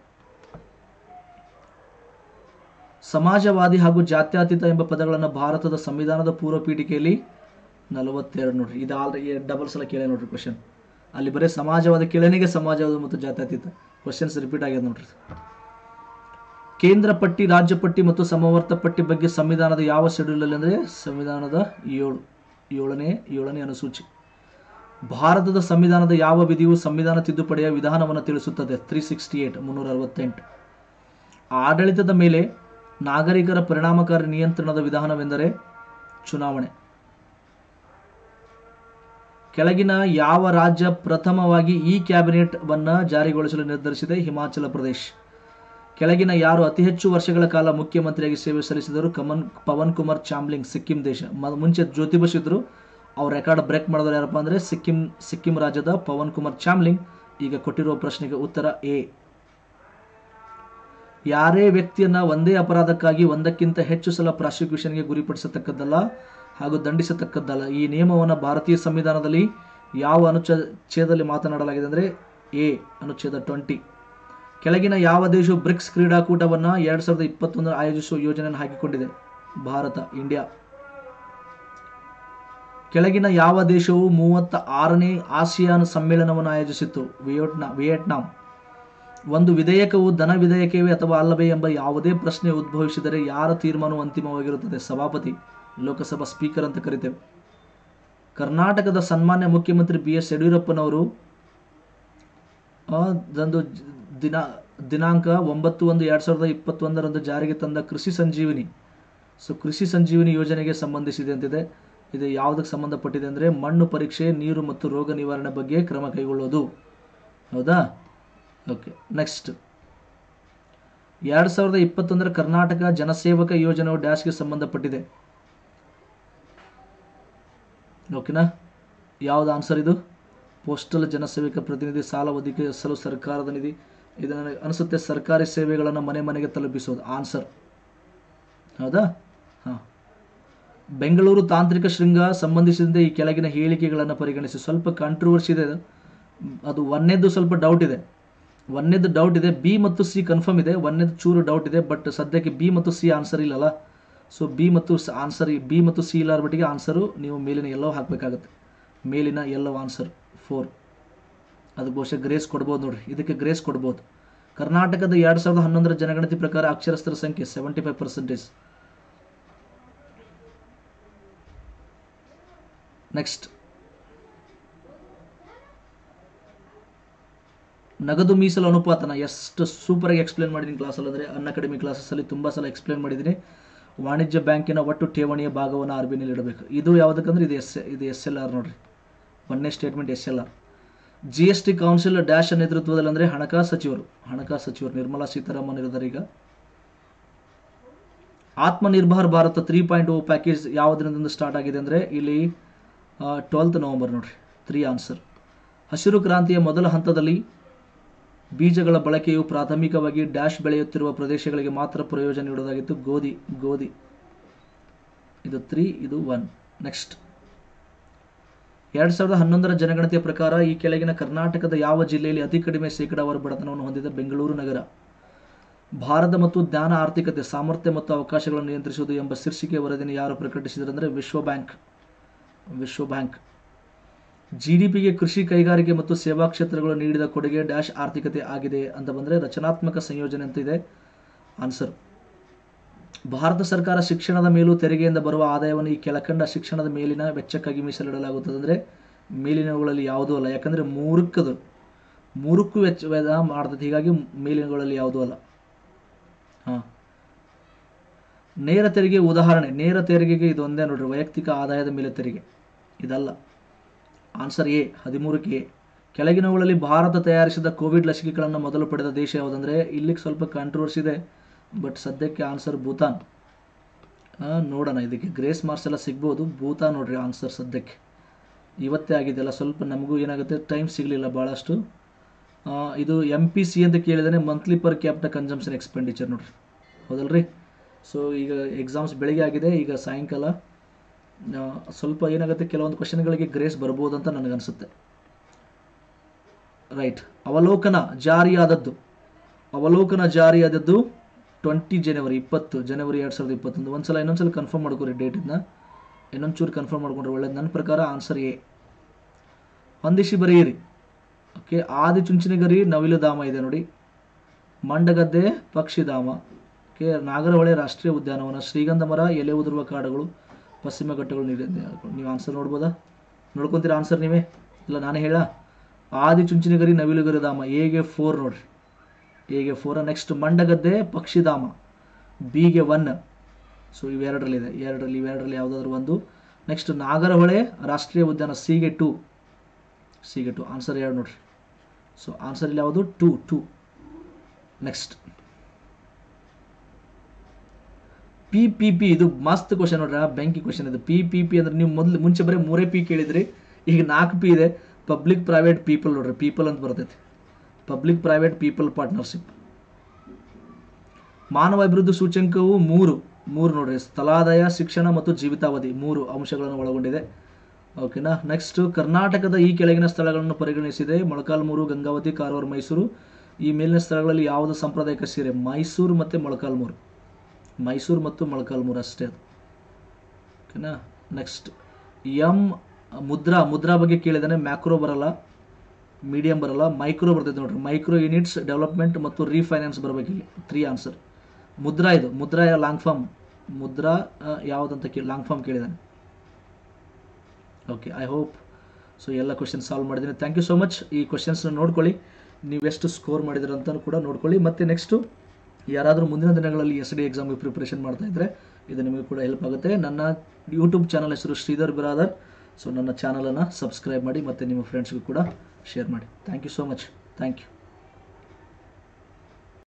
ಸಮಾಜವಾದಿ ಹಾಗೂ ಜಾತ್ಯತೀತ ಎಂಬ ಪದಗಳನ್ನು ಭಾರತದ ಸಂವಿಧಾನದ ಪೂರ್ವ ಪೀಠಿಕೆಯಲ್ಲಿ ನಲವತ್ತೆರಡು ನೋಡ್ರಿ ಇದು ಆಲ್ರೆಡಿ ಡಬಲ್ ಸಲ ಕೇಳಿ ನೋಡ್ರಿ ಕ್ವಶನ್ ಅಲ್ಲಿ ಬರೀ ಸಮಾಜವಾದ ಕೇಳನಿಗೆ ಸಮಾಜವಾದ ಮತ್ತು ಜಾತ್ಯತೀತ ಕ್ವಶನ್ಸ್ ರಿಪೀಟ್ ಆಗ್ಯದ ನೋಡ್ರಿ ಕೇಂದ್ರ ಪಟ್ಟಿ ರಾಜ್ಯ ಪಟ್ಟಿ ಮತ್ತು ಸಮವರ್ತ ಪಟ್ಟಿ ಬಗ್ಗೆ ಸಂವಿಧಾನದ ಯಾವ ಶೆಡ್ಯೂಲಲ್ಲಿ ಅಂದರೆ ಸಂವಿಧಾನದ ಏಳು ಏಳನೇ ಏಳನೇ ಅನುಸೂಚಿ ಭಾರತದ ಸಂವಿಧಾನದ ಯಾವ ವಿಧಿಯು ಸಂವಿಧಾನ ತಿದ್ದುಪಡಿಯ ವಿಧಾನವನ್ನು ತಿಳಿಸುತ್ತದೆ ತ್ರೀ ಸಿಕ್ಸ್ಟಿ ಏಟ್ ಮುನ್ನೂರ ಅರವತ್ತೆಂಟು ಆಡಳಿತದ ಮೇಲೆ ನಾಗರಿಕರ ಪರಿಣಾಮಕಾರಿ ನಿಯಂತ್ರಣದ ವಿಧಾನವೆಂದರೆ ಚುನಾವಣೆ ಕೆಳಗಿನ ಯಾವ ರಾಜ್ಯ ಪ್ರಥಮವಾಗಿ ಈ ಕ್ಯಾಬಿನೆಟ್ ವನ್ನ ಜಾರಿಗೊಳಿಸಲು ನಿರ್ಧರಿಸಿದೆ ಹಿಮಾಚಲ ಪ್ರದೇಶ್ ಕೆಳಗಿನ ಯಾರು ಅತಿ ಹೆಚ್ಚು ವರ್ಷಗಳ ಕಾಲ ಮುಖ್ಯಮಂತ್ರಿಯಾಗಿ ಸೇವೆ ಸಲ್ಲಿಸಿದರು ಕಮನ್ ಪವನ್ ಕುಮಾರ್ ಚಾಮ್ಲಿಂಗ್ ಸಿಕ್ಕಿಂ ದೇಶ ಮ- ಮುಂಚೆ ಜ್ಯೋತಿ ಬಸು ಇದ್ರು ಅವ್ರ ರೆಕಾರ್ಡ್ ಬ್ರೇಕ್ ಮಾಡಿದವರು ಯಾರಪ್ಪ ಅಂದರೆ ಸಿಕ್ಕಿಂ ಸಿಕ್ಕಿಂ ರಾಜ್ಯದ ಪವನ್ ಕುಮಾರ್ ಚಾಮ್ಲಿಂಗ್ ಈಗ ಕೊಟ್ಟಿರುವ ಪ್ರಶ್ನೆಗೆ ಉತ್ತರ ಎ ಯಾರೇ ವ್ಯಕ್ತಿಯನ್ನ ಒಂದೇ ಅಪರಾಧಕ್ಕಾಗಿ ಒಂದಕ್ಕಿಂತ ಹೆಚ್ಚು ಸಲ ಪ್ರಾಸಿಕ್ಯೂಷನ್ಗೆ ಗುರಿಪಡಿಸತಕ್ಕದ್ದಲ್ಲ ಹಾಗೂ ದಂಡಿಸತಕ್ಕದ್ದಲ್ಲ ಈ ನಿಯಮವನ್ನು ಭಾರತೀಯ ಸಂವಿಧಾನದಲ್ಲಿ ಯಾವ ಅನುಚ್ಛೇದದಲ್ಲಿ ಮಾತನಾಡಲಾಗಿದೆ ಅಂದರೆ ಎ ಅನುಚ್ಛೇದ ಟ್ವೆಂಟಿ ಕೆಳಗಿನ ಯಾವ ದೇಶವು ಬ್ರಿಕ್ಸ್ ಕ್ರೀಡಾಕೂಟವನ್ನು ಎರಡು ಸಾವಿರದ ಇಪ್ಪತ್ತೊಂದರ ಆಯೋಜಿಸುವ ಯೋಜನೆಯನ್ನು ಹಾಕಿಕೊಂಡಿದೆ ಭಾರತ ಇಂಡಿಯಾ ಕೆಳಗಿನ ಯಾವ ದೇಶವು ಮೂವತ್ತ ಆರನೇ ಆಸಿಯಾನ್ ಸಮ್ಮೇಳನವನ್ನು ಆಯೋಜಿಸಿತ್ತು ವಿಯೆಟ್ನಾ ವಿಯೆಟ್ನಾಂ ಒಂದು ವಿಧೇಯಕವು ಧನ ವಿಧೇಯಕವೇ ಅಥವಾ ಅಲ್ಲವೇ ಎಂಬ ಯಾವುದೇ ಪ್ರಶ್ನೆ ಉದ್ಭವಿಸಿದರೆ ಯಾರ ತೀರ್ಮಾನವು ಅಂತಿಮವಾಗಿರುತ್ತದೆ ಸಭಾಪತಿ ಲೋಕಸಭಾ ಸ್ಪೀಕರ್ ಅಂತ ಕರಿತೇವೆ ಕರ್ನಾಟಕದ ಸನ್ಮಾನ್ಯ ಮುಖ್ಯಮಂತ್ರಿ ಬಿ ಎಸ್ ಯಡಿಯೂರಪ್ಪನವರು ಆ, ದಂದು ಜ- ದಿನ ದಿನಾಂಕ ಒಂಬತ್ತು ಒಂದು ಎರಡು ಸಾವಿರದ ಇಪ್ಪತ್ತೊಂದರಂದು ಜಾರಿಗೆ ತಂದ ಕೃಷಿ ಸಂಜೀವಿನಿ ಸೊ ಕೃಷಿ ಸಂಜೀವಿನಿ ಯೋಜನೆಗೆ ಸಂಬಂಧಿಸಿದೆ ಅಂತಿದೆ ಇದು ಯಾವುದಕ್ಕೆ ಸಂಬಂಧಪಟ್ಟಿದೆ ಅಂದರೆ ಮಣ್ಣು ಪರೀಕ್ಷೆ ನೀರು ಮತ್ತು ರೋಗ ನಿವಾರಣೆ ಬಗ್ಗೆ ಕ್ರಮ ಕೈಗೊಳ್ಳೋದು ಹೌದಾ ಓಕೆ ನೆಕ್ಸ್ಟ್ ಎರಡು ಸಾವಿರದ ಇಪ್ಪತ್ತೊಂದರ ಕರ್ನಾಟಕ ಜನಸೇವಕ ಯೋಜನೆಯು ಡ್ಯಾಶ್ಗೆ ಸಂಬಂಧಪಟ್ಟಿದೆ ಓಕೆನಾ ಯಾವ್ದು ಆನ್ಸರ್ ಇದು ಪೋಸ್ಟಲ್ ಜನಸೇವಕ ಪ್ರತಿನಿಧಿ ಸಾಲ ಒದಗಿಸಲು ಸರ್ಕಾರದ ನಿಧಿ ಇದು ನನಗೆ ಅನಿಸುತ್ತೆ ಸರ್ಕಾರಿ ಸೇವೆಗಳನ್ನು ಮನೆ ಮನೆಗೆ ತಲುಪಿಸೋದು ಆನ್ಸರ್ ಹೌದಾ ಹಾಂ ಬೆಂಗಳೂರು ತಾಂತ್ರಿಕ ಶೃಂಗ ಸಂಬಂಧಿಸಿದಂತೆ ಈ ಕೆಳಗಿನ ಹೇಳಿಕೆಗಳನ್ನು ಪರಿಗಣಿಸಿ ಸ್ವಲ್ಪ ಕಾಂಟ್ರವರ್ಸಿ ಇದೆ ಇದು. ಅದು ಒಂದೇದು ಸ್ವಲ್ಪ ಡೌಟ್ ಇದೆ ಒಂದೇದು ಡೌಟ್ ಇದೆ ಬಿ ಮತ್ತು ಸಿ ಕನ್ಫರ್ಮ್ ಇದೆ ಒಂದೇದು ಚೂರು ಡೌಟ್ ಇದೆ ಬಟ್ ಸದ್ಯಕ್ಕೆ ಬಿ ಮತ್ತು ಸಿ ಆನ್ಸರ್ ಇಲ್ಲಲ್ಲ ಸೊ ಬಿ ಮತ್ತು ಆನ್ಸರ್ ಬಿ ಮತ್ತು ಸಿ ಇಲ್ಲಾರ್ಬಿಟ್ಟಿಗೆ ಆನ್ಸರು ನೀವು ಮೇಲಿನ ಎಲ್ಲೋ ಹಾಕಬೇಕಾಗುತ್ತೆ ಮೇಲಿನ ಎಲ್ಲೋ ಆನ್ಸರ್ ಫೋರ್ ಅದು ಬಹುಶಃ ಗ್ರೇಸ್ ಕೊಡ್ಬೋದು ನೋಡ್ರಿ ಇದಕ್ಕೆ ಗ್ರೇಸ್ ಕೊಡ್ಬೋದು ಕರ್ನಾಟಕದ ಎರಡು ಸಾವಿರದ ಹನ್ನೊಂದರ ಜನಗಣತಿ ಪ್ರಕಾರ ಅಕ್ಷರಸ್ಥರ ಸಂಖ್ಯೆ ಸೆವೆಂಟಿ ಫೈವ್ ಪರ್ಸೆಂಟೇಜ್ ನೆಕ್ಸ್ಟ್ ನಗದು ಮೀಸಲು ಅನುಪಾತನ ಎಷ್ಟು ಸೂಪರಾಗಿ ಎಕ್ಸ್ಪ್ಲೇನ್ ಮಾಡಿದ್ದೀನಿ ಕ್ಲಾಸಲ್ಲಿ ಅಂದರೆ ಅನ್ ಅಕಾಡೆಮಿ ಕ್ಲಾಸಸ್ಸಲ್ಲಿ ತುಂಬ ಸಲ ಎಕ್ಸ್ಪ್ಲೇನ್ ಮಾಡಿದ್ದೀನಿ ವಾಣಿಜ್ಯ ಬ್ಯಾಂಕಿನ ಒಟ್ಟು ಠೇವಣಿಯ ಭಾಗವನ್ನು ಆರ್ ಬಿ ಇಡಬೇಕು ಇದು ಯಾವುದಕ್ಕಂದ್ರೆ ಇದು ಎಸ್ ಇದು ಎಸ್ ಎಲ್ ಆರ್ ನೋಡ್ರಿ ಒಂದನೇ statement S L R G S T council dash ನೇತೃತ್ವದಲ್ಲಿ ಅಂದರೆ ಹಣಕಾಸು ಸಚಿವರು ಹಣಕಾಸು ಸಚಿವರು ನಿರ್ಮಲಾ ಸೀತಾರಾಮನ್ ಇದ್ದಾರೆ ಈಗ Atmanirbhar Bharat three point O package ಯಾವ ದಿನದಿಂದ ಸ್ಟಾರ್ಟ್ ಆಗಿದೆ ಅಂದರೆ ಇಲ್ಲಿ ಟ್ವೆಲ್ತ್ ನವಂಬರ್ ನೋಡ್ರಿ ತ್ರೀ ಆನ್ಸರ್ ಹಸಿರು ಕ್ರಾಂತಿಯ ಮೊದಲ ಹಂತದಲ್ಲಿ ಬೀಜಗಳ ಬಳಕೆಯು ಪ್ರಾಥಮಿಕವಾಗಿ ಡ್ಯಾಶ್ ಬೆಳೆಯುತ್ತಿರುವ ಪ್ರದೇಶಗಳಿಗೆ ಮಾತ್ರ ಪ್ರಯೋಜನ ನೀಡೋದಾಗಿತ್ತು ಗೋಧಿ ಗೋಧಿ ಇದು ತ್ರೀ ಇದು ಒನ್ ನೆಕ್ಸ್ಟ್ ಎರಡು ಸಾವಿರದ ಹನ್ನೊಂದರ ಜನಗಣತಿಯ ಪ್ರಕಾರ ಈ ಕೆಳಗಿನ ಕರ್ನಾಟಕದ ಯಾವ ಜಿಲ್ಲೆಯಲ್ಲಿ ಅತಿ ಕಡಿಮೆ ಶೇಕಡಾವಾರು ಬಡತನವನ್ನು ಹೊಂದಿದೆ ಬೆಂಗಳೂರು ನಗರ ಭಾರತ ಮತ್ತು ಜ್ಞಾನ ಆರ್ಥಿಕತೆ ಸಾಮರ್ಥ್ಯ ಮತ್ತು ಅವಕಾಶಗಳನ್ನು ನಿಯಂತ್ರಿಸುವುದು ಎಂಬ ಶೀರ್ಷಿಕೆ ವರದಿಯನ್ನು ಯಾರು ಪ್ರಕಟಿಸಿದರು ಅಂದರೆ ವಿಶ್ವ ಬ್ಯಾಂಕ್ ವಿಶ್ವ ಬ್ಯಾಂಕ್ ಜಿ ಡಿ ಪಿಗೆ ಕೃಷಿ ಕೈಗಾರಿಕೆ ಮತ್ತು ಸೇವಾ ಕ್ಷೇತ್ರಗಳು ನೀಡಿದ ಕೊಡುಗೆ ಡ್ಯಾಶ್ ಆರ್ಥಿಕತೆ ಆಗಿದೆ ಅಂತ ಬಂದರೆ ರಚನಾತ್ಮಕ ಸಂಯೋಜನೆ ಅಂತ ಇದೆ ಆನ್ಸರ್ ಭಾರತ ಸರ್ಕಾರ ಶಿಕ್ಷಣದ ಮೇಲೂ ತೆರಿಗೆಯಿಂದ ಬರುವ ಆದಾಯವನ್ನು ಈ ಕೆಳಕಂಡ ಶಿಕ್ಷಣದ ಮೇಲಿನ ವೆಚ್ಚಕ್ಕಾಗಿ ಮೀಸಲಿಡಲಾಗುತ್ತದೆ ಅಂದರೆ ಮೇಲಿನವುಗಳಲ್ಲಿ ಯಾವುದೂ ಅಲ್ಲ ಯಾಕಂದರೆ ಮೂರಕ್ಕದು ಮೂರಕ್ಕೂ ವೆಚ್ಚ ವೆದ ಮಾಡ್ತದೆ ಹೀಗಾಗಿ ಮೇಲಿನವುಗಳಲ್ಲಿ ಯಾವುದೂ ಅಲ್ಲ ಹಾಂ ನೇರ ತೆರಿಗೆ ಉದಾಹರಣೆ ನೇರ ತೆರಿಗೆಗೆ ಇದು ಒಂದೇ ನೋಡ್ರಿ ವೈಯಕ್ತಿಕ ಆದಾಯದ ಮೇಲೆ ತೆರಿಗೆ ಇದಲ್ಲ ಆನ್ಸರ್ ಎ ಹದಿಮೂರಕ್ಕೆ ಎ ಕೆಳಗಿನವುಗಳಲ್ಲಿ ಭಾರತ ತಯಾರಿಸಿದ ಕೋವಿಡ್ ಲಸಿಕೆಗಳನ್ನು ಮೊದಲು ಪಡೆದ ದೇಶ ಯಾವುದಂದರೆ ಇಲ್ಲಿಗೆ ಸ್ವಲ್ಪ ಕಾಂಟ್ರವರ್ಸಿ ಇದೆ ಬಟ್ ಸದ್ಯಕ್ಕೆ ಆನ್ಸರ್ ಭೂತಾನ್ ಆ, ನೋಡೋಣ ಇದಕ್ಕೆ ಗ್ರೇಸ್ ಮಾರ್ಕ್ಸ್ ಎಲ್ಲ ಸಿಗ್ಬೋದು ಭೂತಾನ್ ನೋಡ್ರಿ ಆನ್ಸರ್ ಸದ್ಯಕ್ಕೆ ಇವತ್ತೇ ಆಗಿದೆಯಲ್ಲ ಸ್ವಲ್ಪ ನಮಗೂ ಏನಾಗುತ್ತೆ ಟೈಮ್ ಸಿಗಲಿಲ್ಲ ಭಾಳಷ್ಟು ಆ, ಇದು ಎಮ್ ಪಿ ಸಿ ಅಂತ ಕೇಳಿದರೆ monthly per capita consumption expenditure ನೋಡ್ರಿ ಹೌದಲ್ರಿ ಸೊ ಈಗ ಎಕ್ಸಾಮ್ಸ್ ಬೆಳಿಗ್ಗೆ ಆಗಿದೆ ಈಗ ಸಾಯಂಕಾಲ ಆ, ಸ್ವಲ್ಪ ಏನಾಗುತ್ತೆ ಕೆಲವೊಂದು ಕ್ವಶನ್ಗಳಿಗೆ ಗ್ರೇಸ್ ಬರ್ಬೋದು ಅಂತ ನನಗನ್ಸುತ್ತೆ ರೈಟ್ ಅವಲೋಕನ ಜಾರಿಯಾದದ್ದು ಅವಲೋಕನ ಜಾರಿಯಾದದ್ದು ಟ್ವೆಂಟಿ ಜನವರಿ ಇಪ್ಪತ್ತು ಜನವರಿ ಎರಡು ಸಾವಿರದ ಇಪ್ಪತ್ತೊಂದು ಒಂದ್ಸಲ ಇನ್ನೊಂದ್ಸಲ ಕನ್ಫರ್ಮ್ ಮಾಡ್ಕೊರಿ ಡೇಟಿಂದ ಇನ್ನೊಂದು ಚೂರು ಕನ್ಫರ್ಮ್ ಮಾಡ್ಕೊಂಡ್ರೆ ಒಳ್ಳೇದು ನನ್ನ ಪ್ರಕಾರ ಆನ್ಸರ್ ಎ ಹೊಂದಿಸಿ ಬರೆಯಿರಿ ಓಕೆ ಆದಿ ಚುಂಚನಗಿರಿ ನವಿಲುಧಾಮ ಇದೆ ನೋಡಿ ಮಂಡಗದ್ದೆ ಪಕ್ಷಿಧಾಮ ಓಕೆ ನಾಗರಹೊಳೆ ರಾಷ್ಟ್ರೀಯ ಉದ್ಯಾನವನ ಶ್ರೀಗಂಧ ಮರ ಎಲೆ ಉದುರುವ ಕಾಡುಗಳು ಪಶ್ಚಿಮ ಘಟ್ಟಗಳು ನೀಡಿದೆ ನೀವು ಆನ್ಸರ್ ನೋಡ್ಬೋದಾ ನೋಡ್ಕೊಂತೀರಾ ಆನ್ಸರ್ ನೀವೇ ಇಲ್ಲ ನಾನೇ ಹೇಳ ಆದಿ ಚುಂಚನಗಿರಿ ನವಿಲುಗರಿ ಧಾಮ ಎಗೆ ಫೋರ್ ನೋಡ್ರಿ ಎಗೆ ಫೋರ್ ನೆಕ್ಸ್ಟ್ ಮಂಡಗದ್ದೆ ಪಕ್ಷಿಧಾಮ ಬಿಗೆ ಒನ್ ಸೊ ಇವೆರಡರಲ್ಲಿದೆ ಎರಡರಲ್ಲಿ ಇವೆರಡರಲ್ಲಿ ಯಾವುದಾದ್ರೂ ಒಂದು ನೆಕ್ಸ್ಟ್ ನಾಗರಹೊಳೆ ರಾಷ್ಟ್ರೀಯ ಉದ್ಯಾನ ಸಿಗೆ ಟು ಸಿಗೆ ಟು ಆನ್ಸರ್ ಎರಡು ನೋಡ್ರಿ ಸೊ ಆನ್ಸರ್ ಇಲ್ಲಿ ಯಾವುದು two two next P P P ಇದು ಮಸ್ತ್ ಕ್ವಶನ್ ನೋಡ್ರಿ ಆ ಬೆಂಕಿ ಕ್ವಶನ್ ಇದು ಪಿ ಪಿ ಪಿ ಅಂದ್ರೆ ನೀವು ಮೊದಲು ಮುಂಚೆ ಬರೀ ಮೂರೇ ಪಿ ಕೇಳಿದ್ರಿ ಈಗ ನಾಲ್ಕು ಪಿ ಇದೆ ಪಬ್ಲಿಕ್ ಪ್ರೈವೇಟ್ ಪೀಪಲ್ ನೋಡ್ರಿ ಪೀಪಲ್ ಅಂತ ಬರ್ತೈತಿ ಪಬ್ಲಿಕ್ ಪ್ರೈವೇಟ್ ಪೀಪಲ್ ಪಾರ್ಟ್ನರ್ಶಿಪ್ ಮಾನವ ಅಭಿವೃದ್ಧಿ ಸೂಚ್ಯಂಕವು ಮೂರು ಮೂರು ನೋಡ್ರಿ ಸ್ಥಳಾದಾಯ ಶಿಕ್ಷಣ ಮತ್ತು ಜೀವಿತಾವಧಿ ಮೂರು ಅಂಶಗಳನ್ನು ಒಳಗೊಂಡಿದೆ ಓಕೆನಾ ನೆಕ್ಸ್ಟ್ ಕರ್ನಾಟಕದ ಈ ಕೆಳಗಿನ ಸ್ಥಳಗಳನ್ನು ಪರಿಗಣಿಸಿದೆ ಮೊಳಕಾಲ್ಮೂರು ಗಂಗಾವತಿ ಕಾರವಾರ ಮೈಸೂರು ಈ ಮೇಲಿನ ಸ್ಥಳಗಳಲ್ಲಿ ಯಾವುದು ಸಾಂಪ್ರದಾಯಿಕ ಸೀರೆ ಮೈಸೂರು ಮತ್ತು ಮೊಳಕಾಲ್ಮೂರು ಮೈಸೂರು ಮತ್ತು ಮೊಳಕಾಲ್ಮೂರು ಅಷ್ಟೇ ಅದು ಓಕೆನಾ ನೆಕ್ಸ್ಟ್ ಎಂ ಮುದ್ರಾ ಮುದ್ರಾ ಬಗ್ಗೆ ಕೇಳಿದಾನೆ ಮ್ಯಾಕ್ರೋ ಬರಲ್ಲ ಮೀಡಿಯಂ ಬರಲ್ಲ ಮೈಕ್ರೋ ಬರ್ತೈತೆ ನೋಡ್ರಿ ಮೈಕ್ರೋ ಯೂನಿಟ್ಸ್ ಡೆವಲಪ್ಮೆಂಟ್ ಮತ್ತು ರೀಫೈನಾನ್ಸ್ ಬರಬೇಕು ಇಲ್ಲಿ ತ್ರೀ ಆನ್ಸರ್ ಮುದ್ರಾ ಇದು ಮುದ್ರಾ ಲಾಂಗ್ ಫಾರ್ಮ್ ಮುದ್ರಾ ಆ, ಯಾವುದಂತ ಕೇಳಿ ಲಾಂಗ್ ಫಾರ್ಮ್ ಕೇಳಿದಾನೆ ಓಕೆ ಐ ಹೋಪ್ ಸೊ ಎಲ್ಲ ಕ್ವಶನ್ ಸಾಲ್ವ್ ಮಾಡಿದ್ದೀನಿ ಥ್ಯಾಂಕ್ ಯು ಸೊ ಮಚ್ ಈ ಕ್ವಶನ್ಸ್ನ ನೋಡ್ಕೊಳ್ಳಿ ನೀವೆಷ್ಟು ಸ್ಕೋರ್ ಮಾಡಿದಿರ ಅಂತ ಕೂಡ ನೋಡ್ಕೊಳ್ಳಿ ಮತ್ತು ನೆಕ್ಸ್ಟು ಯಾರಾದರೂ ಮುಂದಿನ ದಿನಗಳಲ್ಲಿ ಎಸ್ ಡಿ ಎಕ್ಸಾಮಿಗೆ ಪ್ರಿಪ್ರೇಷನ್ ಮಾಡ್ತಾ ಇದ್ದರೆ ಇದು ನಿಮಗೆ ಕೂಡ ಹೆಲ್ಪ್ ಆಗುತ್ತೆ ನನ್ನ ಯೂಟ್ಯೂಬ್ ಚಾನಲ್ ಹೆಸರು ಶ್ರೀಧರ್ ಬಿರಾದರ್ ಸೊ ನನ್ನ ಚಾನಲನ್ನು ಸಬ್ಸ್ಕ್ರೈಬ್ ಮಾಡಿ ಮತ್ತು ನಿಮ್ಮ ಫ್ರೆಂಡ್ಸ್ಗೂ ಕೂಡ ಶೇರ್ ಮಾಡಿ thank you so much thank you